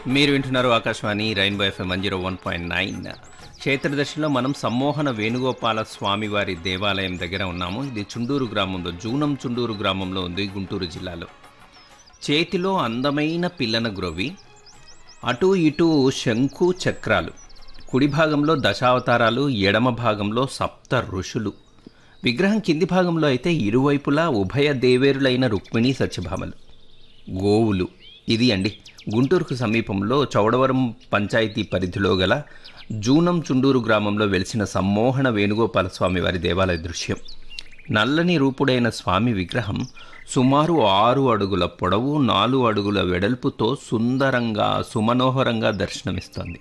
మీరు వింటున్నారు Akashvani rainbow FM one zero one point nine క్షేత్రదర్శిలో మనం సమ్మోహన వేణుగోపాల స్వామివారి దేవాలయం దగ్గర ఉన్నాము ఇది చుండూరు గ్రామంలో జూనం చుండూరు గ్రామంలో ఉంది గుంటూరు జిల్లాలో చేతిలో అందమైన పిల్లన గ్రోవి అటు ఇటు శంకు చక్రాలు కుడి భాగంలో దశావతారాలు ఎడమ భాగంలో సప్త ఋషులు విగ్రహం కింది భాగంలో అయితే ఇరువైపులా ఉభయ దేవేరులైన రుక్మిణి సత్యభామలు గోవులు ఇది అండి గుంటూరుకు సమీపంలో చౌడవరం పంచాయతీ పరిధిలో గల జూనం చుండూరు గ్రామంలో వెలిసిన సమ్మోహన వేణుగోపాల స్వామి వారి దేవాలయ దృశ్యం నల్లని రూపుడైన స్వామి విగ్రహం సుమారు ఆరు అడుగుల పొడవు నాలుగు అడుగుల వెడల్పుతో సుందరంగా సుమనోహరంగా దర్శనమిస్తోంది